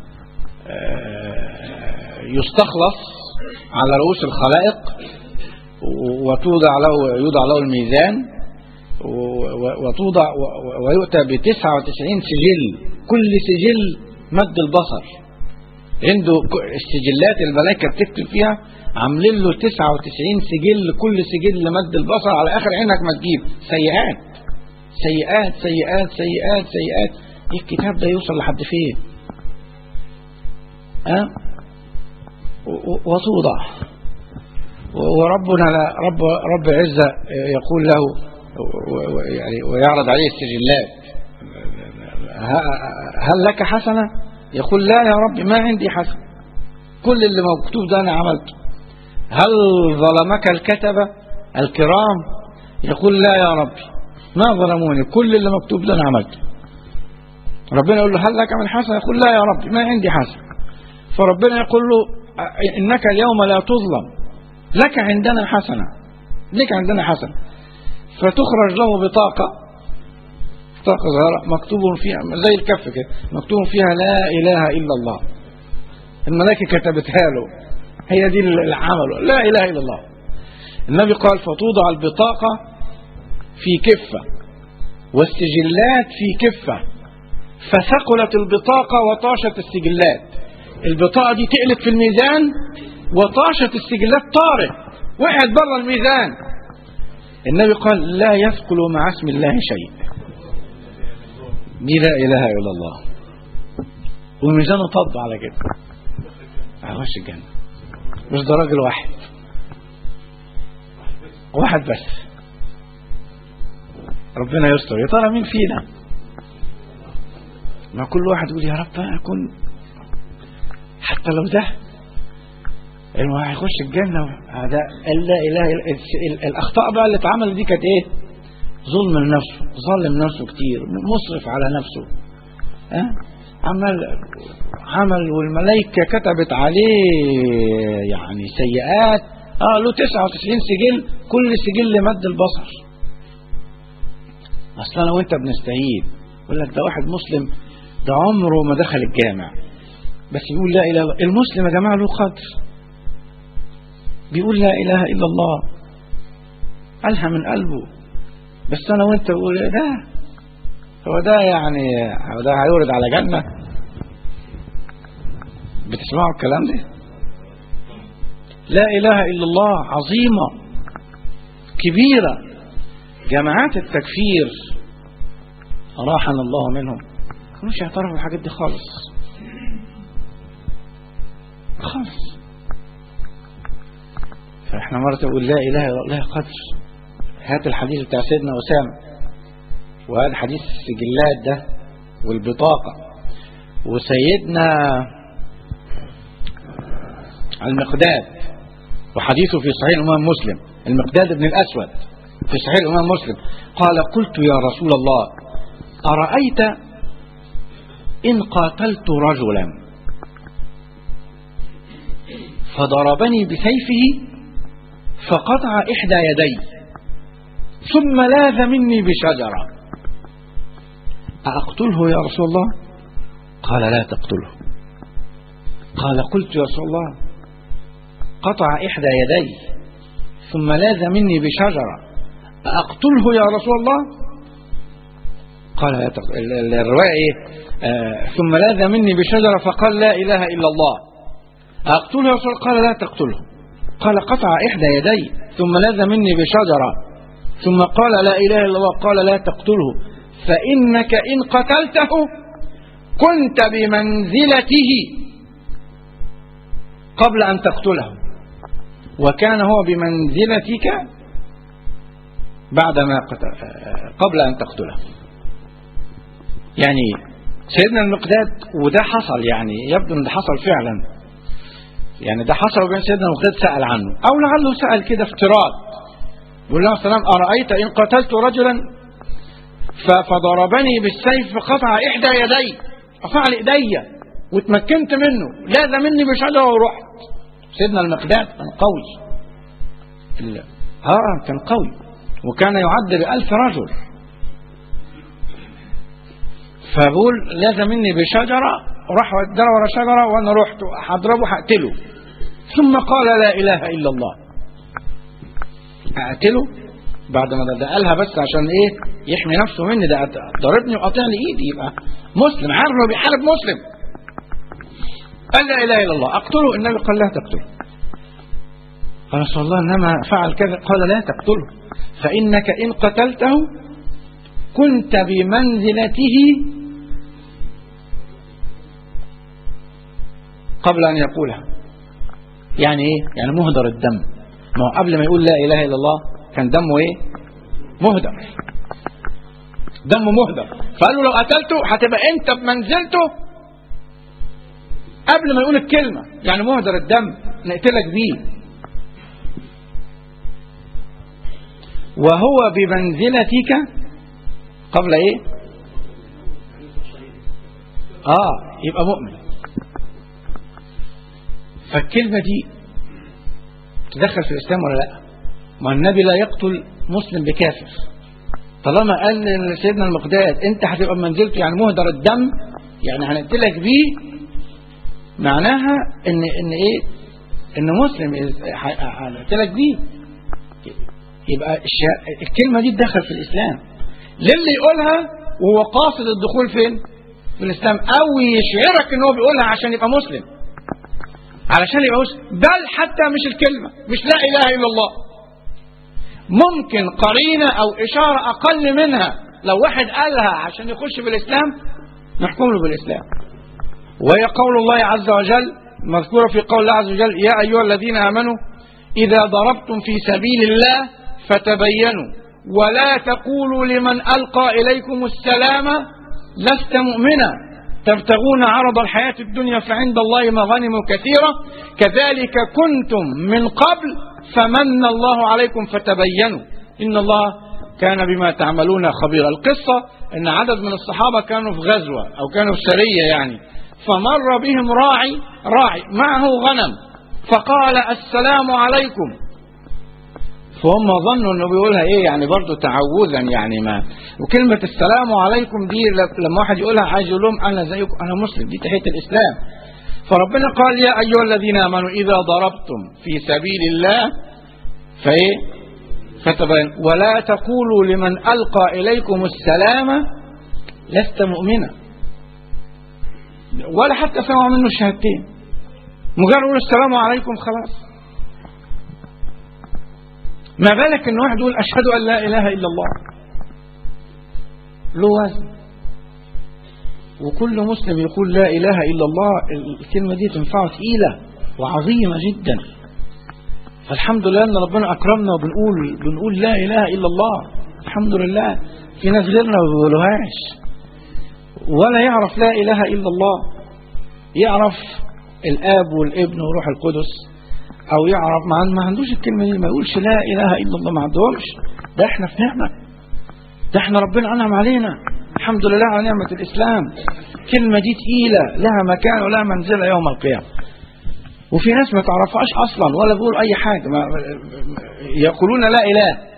آه، يستخلص على رؤوس الخلائق و- وتوضع له يوضع له الميزان و- و- وتوضع و- و- ويؤتى ب 99 سجل كل سجل مد البصر عنده ك- السجلات الملائكه بتكتب فيها عاملين له 99 سجل كل سجل مد البصر على اخر عينك ما تجيب سيئات سيئات سيئات سيئات سيئات إيه الكتاب ده يوصل لحد فين ها أه؟ و- و- وتوضع وربنا لا رب رب عزة يقول له و- و- يعني ويعرض عليه السجلات ه- هل لك حسنة يقول لا يا رب ما عندي حسنة كل اللي مكتوب ده أنا عملته هل ظلمك الكتبة الكرام يقول لا يا ربي ما ظلموني كل اللي مكتوب ده أنا عملته ربنا يقول له هل لك من حسنة يقول لا يا ربي ما عندي حسنة فربنا يقول له إنك اليوم لا تظلم لك عندنا حسنة لك عندنا حسنة فتخرج له بطاقة بطاقة صغيرة مكتوب فيها زي الكف كده مكتوب فيها لا إله إلا الله الملائكة كتبتها له هي دي العمل لا إله إلا الله النبي قال فتوضع البطاقة في كفة والسجلات في كفة فثقلت البطاقة وطاشت السجلات البطاقة دي تقلت في الميزان وطاشت السجلات طارت وقعت بره الميزان النبي قال لا يثقل مع اسم الله شيء دي لا إله إلا الله والميزان طب على كده هخش الجنة مش ده راجل واحد واحد بس ربنا يستر يا ترى مين فينا ما كل واحد يقول يا رب أنا أكون حتى لو ده انه هيخش الجنة هذا لا إله إلا ال- الأخطاء بقى اللي اتعملت دي كانت إيه؟ ظلم لنفسه ظلم نفسه كتير مصرف على نفسه ها عمل عمل والملائكة كتبت عليه يعني سيئات اه له 99 سجل كل سجل مد البصر اصل انا وانت بنستعيد يقول لك ده واحد مسلم ده عمره ما دخل الجامع بس يقول لا اله الا الله المسلم يا جماعه له قدر بيقول لا اله الا الله قالها من قلبه بس انا وانت بقول إيه ده هو ده يعني هو ده هيورد على جنه بتسمعوا الكلام ده لا اله الا الله عظيمه كبيره جماعات التكفير راحنا الله منهم كانوش يعترفوا بالحاجات دي خالص خالص فاحنا مرة تقول لا اله الا الله قدر هات الحديث بتاع سيدنا اسامه وهذا حديث السجلات ده والبطاقة وسيدنا المقداد وحديثه في صحيح الإمام مسلم المقداد بن الأسود في صحيح الإمام مسلم قال قلت يا رسول الله أرأيت إن قاتلت رجلا فضربني بسيفه فقطع إحدى يدي ثم لاذ مني بشجرة أقتله يا رسول الله قال لا تقتله قال قلت يا رسول الله قطع إحدى يدي ثم لاذ مني بشجرة أقتله يا رسول الله قال لا تقتله ال- ال- الرواية إيه آه ثم لاذ مني بشجرة فقال لا إله إلا الله أقتله يا رسول الله قال لا تقتله قال قطع إحدى يدي ثم لاذ مني بشجرة ثم قال لا إله إلا الله قال لا تقتله فإنك إن قتلته كنت بمنزلته قبل أن تقتله وكان هو بمنزلتك بعدما قتل قبل أن تقتله يعني سيدنا المقداد وده حصل يعني يبدو ان ده حصل فعلا يعني ده حصل وبين سيدنا المقداد سأل عنه أو لعله سأل كده افتراض يقول له السلام أرأيت إن قتلت رجلا ف- فضربني بالسيف فقطع إحدى يدي قطع لي إيديا واتمكنت منه لاذ مني بشجرة ورحت سيدنا المقداد كان قوي ال- اه كان قوي وكان يعد بألف رجل فبقول لاذ مني بشجرة راح وداني ورا شجرة وأنا رحت هضربه هقتله ثم قال لا إله إلا الله اقتله بعد ما ده قالها بس عشان ايه يحمي نفسه مني ده ضربني وقاطعني ايدي يبقى مسلم عارف انه بيحارب مسلم قال لا اله الا الله اقتله النبي قال لا تقتله قال رسول الله انما فعل كذا قال لا تقتله فانك ان قتلته كنت بمنزلته قبل ان يقولها يعني ايه يعني مهدر الدم ما هو قبل ما يقول لا اله الا الله كان دمه ايه مهدر دمه مهدر فقال له لو قتلته هتبقى انت بمنزلته قبل ما يقول الكلمة يعني مهدر الدم نقتلك بيه وهو بمنزلتك قبل ايه اه يبقى مؤمن فالكلمة دي تدخل في الإسلام ولا لا ما النبي لا يقتل مسلم بكافر طالما قال لسيدنا المقداد انت هتبقى بمنزلته يعني مهدر الدم يعني هنقتلك بيه معناها ان ان ايه ان مسلم هنقتلك بيه يبقى الشا- الكلمه دي تدخل في الاسلام للي يقولها وهو قاصد الدخول فين في الاسلام او يشعرك ان هو بيقولها عشان يبقى مسلم علشان يبقى مسلم بل حتى مش الكلمه مش لا اله الا الله ممكن قرينه او اشاره اقل منها لو واحد قالها عشان يخش بالاسلام نحكم له بالاسلام وهي قول الله عز وجل مذكورة في قول الله عز وجل يا أيها الذين آمنوا إذا ضربتم في سبيل الله فتبينوا ولا تقولوا لمن ألقى إليكم السلام لست مؤمنا تبتغون عرض الحياة الدنيا فعند الله مغانم كثيرة كذلك كنتم من قبل فمن الله عليكم فتبينوا إن الله كان بما تعملون خبيرا القصة أن عدد من الصحابة كانوا في غزوة أو كانوا في سرية يعني فمر بهم راعي راعي معه غنم فقال السلام عليكم فهم ظنوا انه بيقولها ايه يعني برضه تعوذا يعني ما وكلمة السلام عليكم دي ل- لما واحد يقولها عايز يقول لهم انا زيكم انا مسلم دي تحية الاسلام فربنا قال يا ايها الذين امنوا اذا ضربتم في سبيل الله فايه فتبين ولا تقولوا لمن القى اليكم السلام لست مؤمنا ولا حتى سمعوا منه الشهادتين مجرد يقول السلام عليكم خلاص ما بالك ان واحد يقول اشهد ان لا اله الا الله له وزن وكل مسلم يقول لا اله الا الله الكلمه دي تنفعه ثقيله وعظيمه جدا فالحمد لله ان ربنا اكرمنا وبنقول بنقول لا اله الا الله الحمد لله في ناس غيرنا ما بيقولوهاش ولا يعرف لا اله الا الله يعرف الاب والابن وروح القدس او يعرف ما ما عندوش الكلمه دي ما يقولش لا اله الا الله ما عندهمش ده احنا في نعمه ده احنا ربنا انعم علينا الحمد لله على نعمه الاسلام الكلمه دي تقيله لها مكان ولها منزله يوم القيامه وفي ناس ما تعرفهاش اصلا ولا بيقول اي حاجه ما يقولون لا اله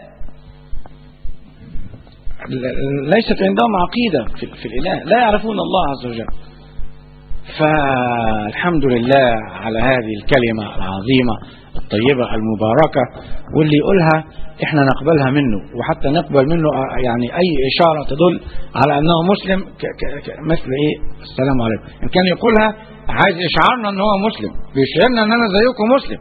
ليست عندهم عقيده في, في الاله لا يعرفون الله عز وجل فالحمد لله على هذه الكلمة العظيمة الطيبة المباركة واللي يقولها احنا نقبلها منه وحتى نقبل منه يعني اي اشارة تدل على انه مسلم ك ك ك مثل ايه السلام عليكم ان كان يقولها عايز يشعرنا ان هو مسلم بيشعرنا ان انا زيكم مسلم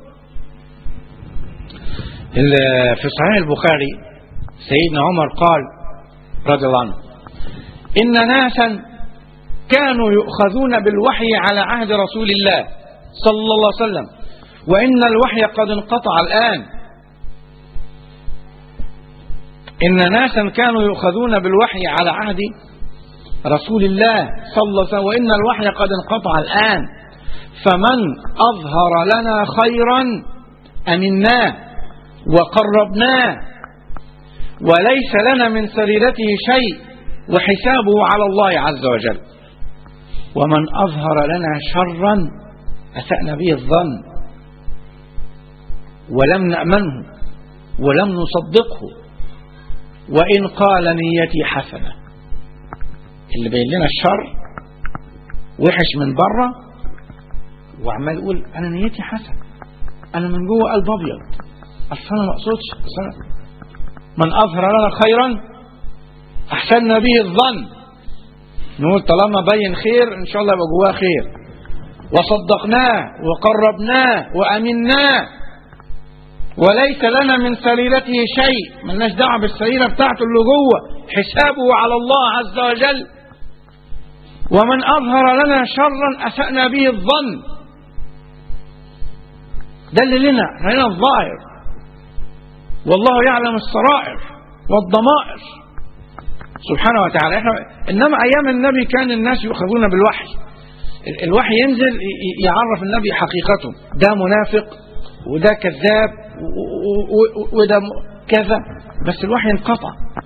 في صحيح البخاري سيدنا عمر قال رضي الله عنه ان ناسا كانوا يؤخذون بالوحي على عهد رسول الله صلى الله عليه وسلم وإن الوحي قد انقطع الآن إن ناسا كانوا يؤخذون بالوحي على عهد رسول الله صلى الله عليه وسلم وإن الوحي قد انقطع الآن فمن أظهر لنا خيرا أمناه وقربناه وليس لنا من سريرته شيء وحسابه على الله عز وجل ومن أظهر لنا شرا أسأنا به الظن ولم نأمنه ولم نصدقه وإن قال نيتي حسنة اللي بين لنا الشر وحش من بره وعمال يقول أنا نيتي حسنة أنا من جوه قلب أبيض أصل أنا ما أقصدش أصل من أظهر لنا خيرا أحسننا به الظن نقول طالما بين خير ان شاء الله يبقى جواه خير وصدقناه وقربناه وامناه وليس لنا من سريرته شيء ملناش دعوه بالسريره بتاعته اللي جوه حسابه على الله عز وجل ومن اظهر لنا شرا اسانا به الظن ده اللي لنا لنا الظاهر والله يعلم السرائر والضمائر سبحانه وتعالى احنا انما ايام النبي كان الناس يؤخذون بالوحي ال- الوحي ينزل ي- ي- يعرف النبي حقيقته ده منافق وده كذاب و- و- و- وده م- كذا بس الوحي انقطع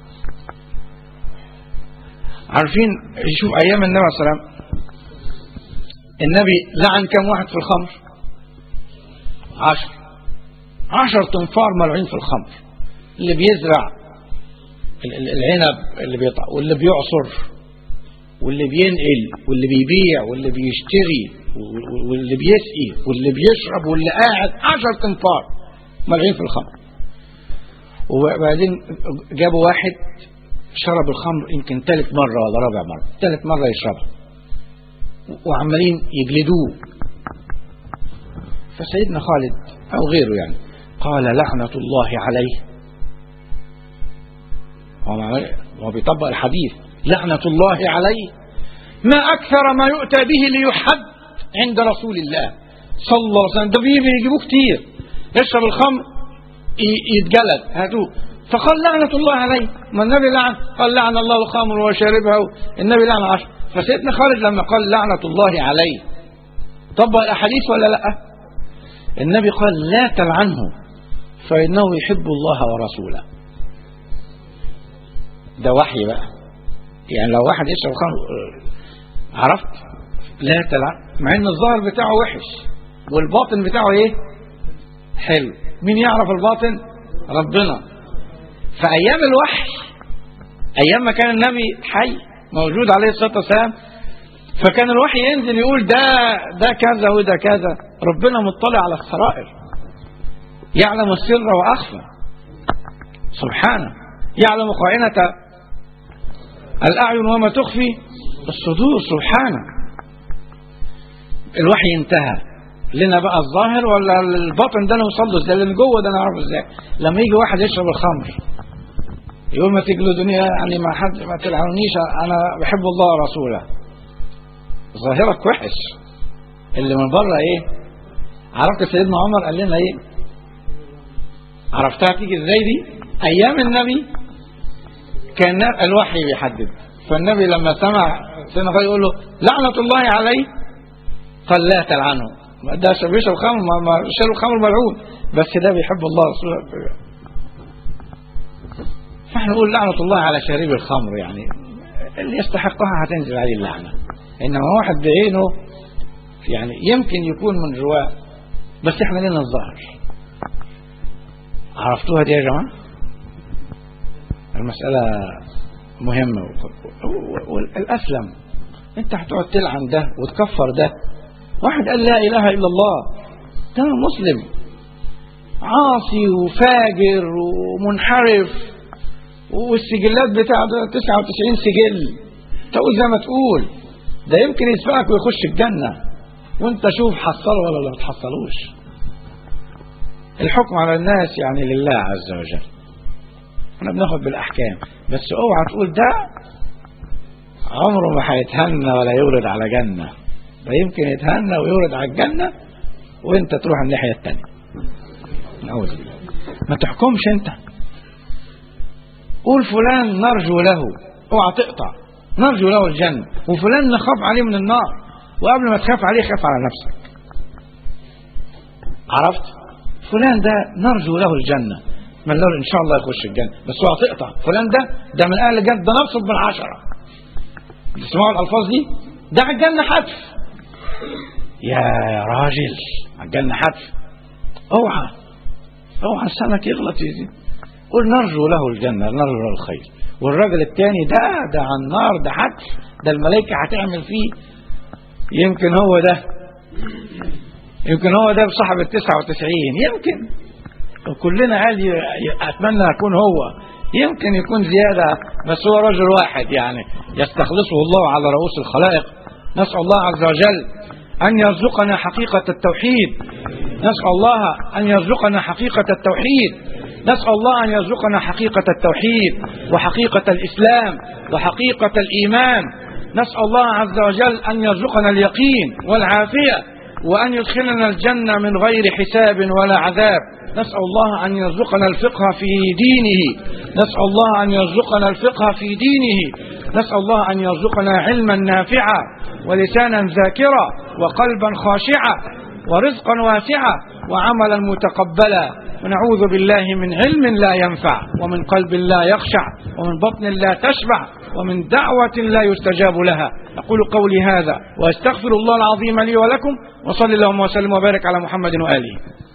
عارفين شوف ايام النبي صلى الله عليه وسلم النبي لعن كم واحد في الخمر عشر عشر تنفار ملعين في الخمر اللي بيزرع ال- ال- العنب اللي بيطع واللي بيعصر واللي بينقل واللي بيبيع واللي بيشتري وال- واللي بيسقي واللي بيشرب واللي قاعد عشر تنفار ملعين في الخمر وبعدين جابوا واحد شرب الخمر يمكن ثالث مرة ولا رابع مرة ثالث مرة يشربها وعمالين يجلدوه فسيدنا خالد أو غيره يعني قال لعنة الله عليه هو ما- هو بيطبق الحديث لعنة الله عليه ما أكثر ما يؤتى به ليحد عند رسول الله صلى الله عليه وسلم ده بيه بيجيبوه كتير يشرب الخمر ي- يتجلد هاتوه فقال لعنة الله عليه ما النبي لعن قال لعن الله الخمر وشاربها النبي لعن عشر فسيدنا خالد لما قال لعنة الله عليه طبق الأحاديث ولا لا النبي قال لا تلعنه فإنه يحب الله ورسوله ده وحي بقى يعني لو واحد يشرب خمر عرفت لا تلعن مع ان الظاهر بتاعه وحش والباطن بتاعه ايه حلو مين يعرف الباطن ربنا فايام الوحي ايام ما كان النبي حي موجود عليه الصلاه والسلام فكان الوحي ينزل يقول ده ده كذا وده كذا ربنا مطلع على السرائر يعلم السر واخفى سبحانه يعلم خائنة الأعين وما تخفي الصدور سبحانه الوحي انتهى لنا بقى الظاهر ولا الباطن ده نوصل له ازاي اللي جوه ده نعرفه ازاي لما يجي واحد يشرب الخمر يقول ما تجلدوني يعني ما حد ما تلعنونيش انا بحب الله ورسوله ظاهرك وحش اللي من بره ايه عرفت سيدنا عمر قال لنا ايه عرفتها تيجي ازاي دي ايام النبي كان الوحي بيحدد فالنبي لما سمع سيدنا خالد يقول له لعنة الله عليه قال لا تلعنه ده بيشرب خمر ما ما شرب خمر ملعون بس ده بيحب الله ورسوله فاحنا نقول لعنة الله على شارب الخمر يعني اللي يستحقها هتنزل عليه اللعنة انما واحد بعينه يعني يمكن يكون من رواه بس احنا لنا الظاهر عرفتوها دي يا جماعه المسألة مهمة والأسلم أنت هتقعد تلعن ده وتكفر ده واحد قال لا إله إلا الله ده مسلم عاصي وفاجر ومنحرف والسجلات بتاعته 99 سجل تقول زي ما تقول ده يمكن يسبقك ويخش الجنة وانت شوف حصله ولا ما تحصلوش الحكم على الناس يعني لله عز وجل احنا بناخد بالاحكام بس اوعى تقول ده عمره ما هيتهنى ولا يورد على جنه ده يمكن يتهنى ويورد على الجنه وانت تروح الناحيه الثانيه نعوذ بالله ما تحكمش انت قول فلان نرجو له اوعى تقطع نرجو له الجنه وفلان نخاف عليه من النار وقبل ما تخاف عليه خاف على نفسك عرفت فلان ده نرجو له الجنه من له ان شاء الله يخش الجنه بس اوعى تقطع فلان ده ده من اهل الجنه ده نصب من عشره تسمعوا الالفاظ دي ده على الجنه حتف يا راجل على الجنه حتف اوعى اوعى السمك يغلط يزيد قول نرجو له الجنه نرجو له الخير والراجل الثاني ده ده على النار ده حتف ده الملائكه هتعمل فيه يمكن هو ده يمكن هو ده بصاحب ال 99 يمكن وكلنا قال اتمنى اكون هو يمكن يكون زياده بس هو رجل واحد يعني يستخلصه الله على رؤوس الخلائق نسال الله عز وجل ان يرزقنا حقيقه التوحيد نسال الله ان يرزقنا حقيقه التوحيد نسال الله ان يرزقنا حقيقه التوحيد وحقيقه الاسلام وحقيقه الايمان نسال الله عز وجل ان يرزقنا اليقين والعافيه وأن يدخلنا الجنة من غير حساب ولا عذاب نسأل الله أن يرزقنا الفقه في دينه نسأل الله أن يرزقنا الفقه في دينه نسأل الله أن يرزقنا علما نافعا ولسانا ذاكرا وقلبا خاشعا ورزقا واسعا وعملا متقبلا ونعوذ بالله من علم لا ينفع ومن قلب لا يخشع ومن بطن لا تشبع ومن دعوة لا يستجاب لها أقول قولي هذا وأستغفر الله العظيم لي ولكم وصلى اللهم وسلم وبارك على محمد وآله